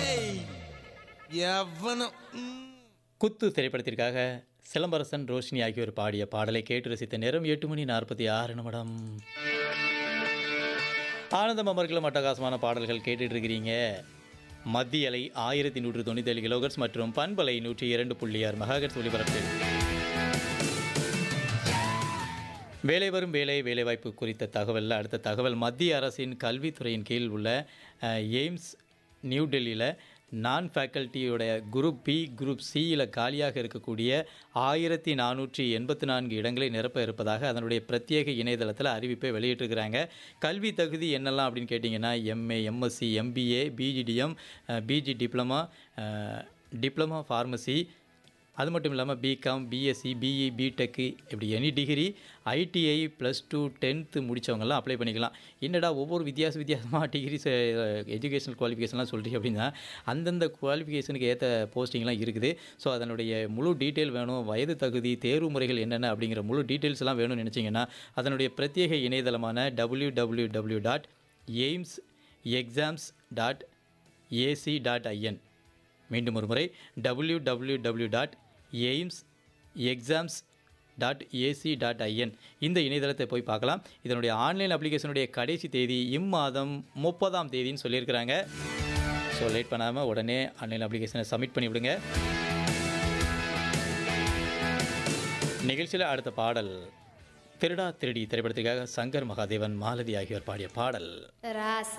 ஏய் எவனும் ம். குத்து திரைப்படத்திற்காக சிலம்பரசன் ரோஷினி ஆகியோர் பாடிய பாடலை கேட்டு ரசித்த நேரம் எட்டு மணி நாற்பத்தி ஆறு நிமிடம் ஆனந்தம் அமர்களும் அட்டகாசமான பாடல்கள் கேட்டுட்டு இருக்கிறீங்க மத்திய அலை ஆயிரத்தி நூற்று தொண்ணூற்றி ஏழு கிலோகர்ஸ் மற்றும் பண்பலை நூற்றி இரண்டு புள்ளி ஆறு மெகாகர்ஸ் ஒலிபரப்பில் வேலை வரும் வேலை வேலைவாய்ப்பு குறித்த தகவலில் அடுத்த தகவல் மத்திய அரசின் கல்வித்துறையின் கீழ் உள்ள அஹ், எய்ம்ஸ் நியூ டெல்லியில் நான் ஃபேக்கல்ட்டியோட குரூப் பி குரூப் சியில் காலியாக இருக்கக்கூடிய ஆயிரத்தி நானூற்றி எண்பத்தி நான்கு இடங்களை நிரப்ப இருப்பதாக அதனுடைய பிரத்யேக இணையதளத்தில் அறிவிப்பை வெளியிட்டிருக்கிறாங்க கல்வி தகுதி என்னெல்லாம் அப்படின்னு கேட்டிங்கன்னா MA MSc MBA PGDM PG diploma diploma pharmacy அது மட்டும் இல்லாமல் பிகாம் பிஎஸ்சி பிஇ பிடெக்கு இப்படி any degree ITI plus two tenth முடித்தவங்கலாம் அப்ளை பண்ணிக்கலாம் என்னடா ஒவ்வொரு வித்தியாச வித்தியாசமாக டிகிரிஸ் எஜுகேஷனல் குவாலிஃபிகேஷன்லாம் சொல்கிறீங்க அப்படின்னா அந்தந்த குவாலிஃபிகேஷனுக்கு ஏற்ற போஸ்டிங்லாம் இருக்குது ஸோ அதனுடைய முழு டீட்டெயில் வேணும் வயது தகுதி தேர்வு முறைகள் என்னென்ன அப்படிங்கிற முழு டீட்டெயில்ஸ் எல்லாம் வேணும்னு நினச்சிங்கன்னா அதனுடைய பிரத்யேக இணையதளமான W W W dot AIIMS exams dot AC dot IN மீண்டும் ஒரு முறை W W W dot AIIMS exams dot AC dot IN இந்த இணையதளத்தை போய் பார்க்கலாம் இதனுடைய ஆன்லைன் அப்ளிகேஷனுடைய கடைசி தேதி இம்மாதம் முப்பதாம் தேதின்னு சொல்லியிருக்கிறாங்க ஸோ லேட் பண்ணாமல் உடனே ஆன்லைன் அப்ளிகேஷனை சப்மிட் பண்ணி விடுங்க நிகழ்ச்சியில் அடுத்த பாடல் திருடா திருடி திரைப்படத்திற்காக சங்கர் மகாதேவன் மாலதி ஆகியோர் பாடிய பாடல் ராசா